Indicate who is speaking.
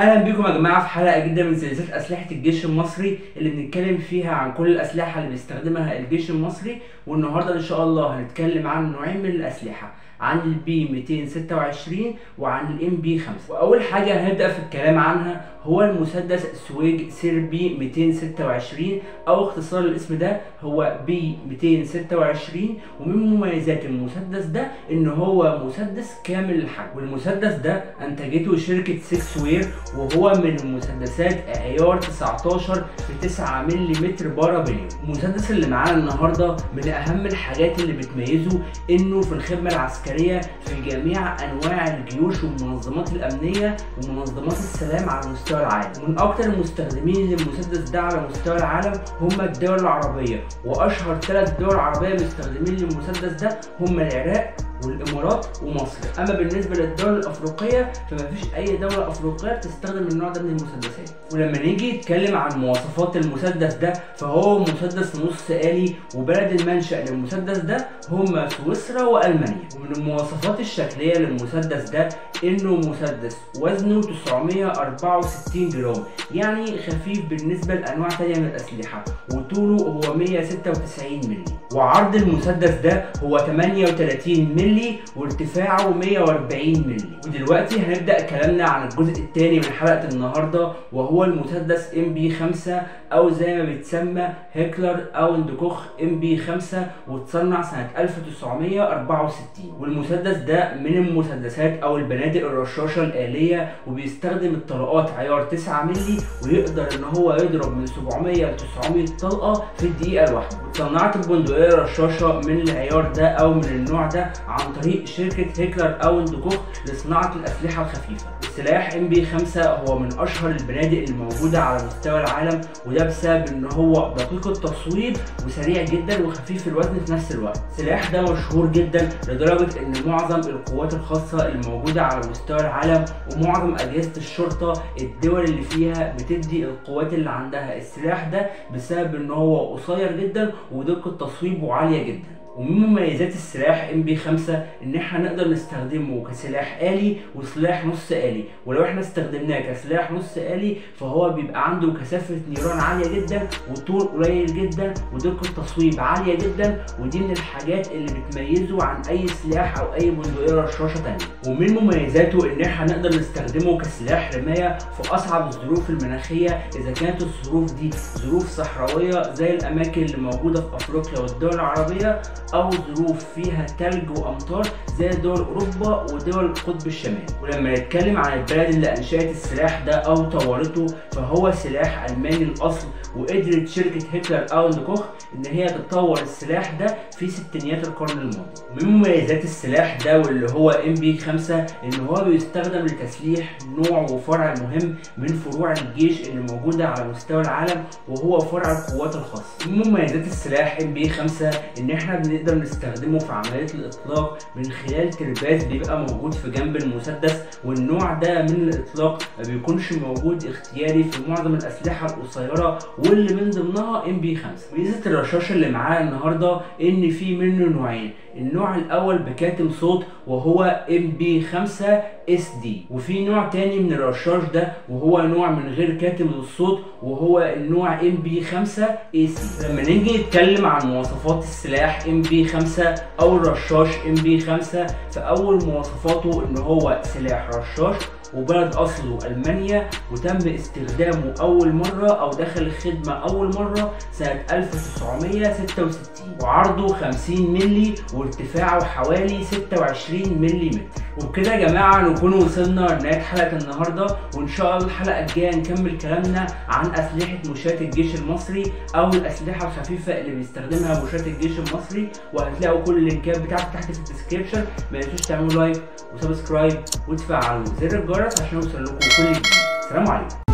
Speaker 1: اهلا بيكم يا جماعه في حلقه جديده من سلسله اسلحه الجيش المصري اللي بنتكلم فيها عن كل الاسلحه اللي بيستخدمها الجيش المصري والنهارده ان شاء الله هنتكلم عن نوعين من الاسلحه عن البي 226 وعن الام بي 5 واول حاجه هنبدا في الكلام عنها هو المسدس سويج سيربي 226 او اختصار الاسم ده هو بي 226 ومن مميزات المسدس ده ان هو مسدس كامل الحجم والمسدس ده انتجته شركه 6 وير وهو من المسدسات عيار 19 في 9 ملم بارابيليوم المسدس اللي معانا النهارده من اهم الحاجات اللي بتميزه انه في الخدمه العسكريه في جميع انواع الجيوش والمنظمات الامنيه ومنظمات السلام على مستوى العالم ومن اكتر المستخدمين للمسدس ده على مستوى العالم هم الدول العربيه واشهر ثلاث دول عربيه مستخدمين للمسدس ده هم العراق والامارات ومصر اما بالنسبه للدول الافريقيه فما فيش اي دوله افريقيه بتستخدم النوع ده من المسدسات ولما نيجي نتكلم عن مواصفات المسدس ده فهو مسدس نص آلي وبلد المنشأ للمسدس ده هم سويسرا والمانيا ومن المواصفات الشكليه للمسدس ده انه مسدس وزنه 964 جرام يعني خفيف بالنسبه لانواع تانية من الاسلحه وطوله هو 196 مللي وعرض المسدس ده هو 38 مللي وارتفاعه 140 مللي ودلوقتي هنبدا كلامنا عن الجزء الثاني من حلقه النهارده وهو المسدس ام بي 5 او زي ما بيتسمى هيكلر اوند كوخ ام بي 5 وتصنع سنه 1964 والمسدس ده من المسدسات او البنادق الرشاشه الاليه وبيستخدم الطلقات عيار 9 مللي ويقدر ان هو يضرب من 700 ل 900 طلقه في الدقيقه الواحده صنعت البندقيه الرشاشه من العيار ده او من النوع ده عن طريق شركه هيكلر اوند كوخ لصناعه الاسلحه الخفيفه السلاح ام بي 5 هو من اشهر البنادق الموجوده على مستوى العالم وده بسبب ان هو دقيق التصويب وسريع جدا وخفيف الوزن في نفس الوقت السلاح ده مشهور جدا لدرجه ان معظم القوات الخاصه الموجوده على مستوى العالم ومعظم اجهزه الشرطه الدول اللي فيها بتدي القوات اللي عندها السلاح ده بسبب ان هو قصير جدا ودقه تصويبه عاليه جدا ومن مميزات السلاح ام بي 5 ان احنا نقدر نستخدمه كسلاح آلي وسلاح نص آلي ولو احنا استخدمناه كسلاح نص آلي فهو بيبقى عنده كثافة نيران عالية جدا وطول قليل جدا ودقة تصويب عالية جدا ودي من الحاجات اللي بتميزه عن اي سلاح او اي بندقية رشاشة تانية ومن مميزاته ان احنا نقدر نستخدمه كسلاح رماية في اصعب الظروف المناخية اذا كانت الظروف دي ظروف صحراوية زي الاماكن اللي موجودة في افريقيا والدول العربية او ظروف فيها تلج وامطار زي دول اوروبا ودول القطب الشمالي ولما نتكلم عن البلد اللي انشات السلاح ده او طورته فهو سلاح الماني الاصل وقدرت شركه هتلر اوند كوخ ان هي تطور السلاح ده في ستينيات القرن الماضي ومن مميزات السلاح ده واللي هو ام بي 5 ان هو بيستخدم لتسليح نوع وفرع مهم من فروع الجيش اللي موجوده على مستوى العالم وهو فرع القوات الخاصه من مميزات السلاح ام بي 5 ان احنا بنقدر نستخدمه في عمليه الاطلاق من خلال ترباس بيبقى موجود في جنب المسدس والنوع ده من الاطلاق ما بيكونش موجود اختياري في معظم الاسلحه القصيره واللي من ضمنها ام بي 5 ميزه الرشاشه اللي معانا النهارده ان في منه نوعين النوع الاول بكاتم صوت وهو ام بي 5 اس دي وفي نوع تاني من الرشاش ده وهو نوع من غير كاتم للصوت وهو النوع ام بي 5 اي سي لما نيجي نتكلم عن مواصفات السلاح ام بي 5 او الرشاش ام بي 5 فاول مواصفاته ان هو سلاح رشاش وبلد اصله المانيا وتم استخدامه اول مره او دخل الخدمه اول مره سنه 1966 وعرضه 50 مللي وارتفاعه حوالي 26 ملم وبكده يا جماعه نكون وصلنا لنهايه حلقه النهارده وان شاء الله الحلقه الجايه نكمل كلامنا عن اسلحه مشاة الجيش المصري او الاسلحه الخفيفه اللي بيستخدمها مشاة الجيش المصري وهتلاقوا كل اللينكات بتاعتي تحت في الديسكربشن ما تنسوش تعملوا لايك وسبسكرايب وتفعلوا زر الجرس عشان يوصل لكم كل جديد سلام عليكم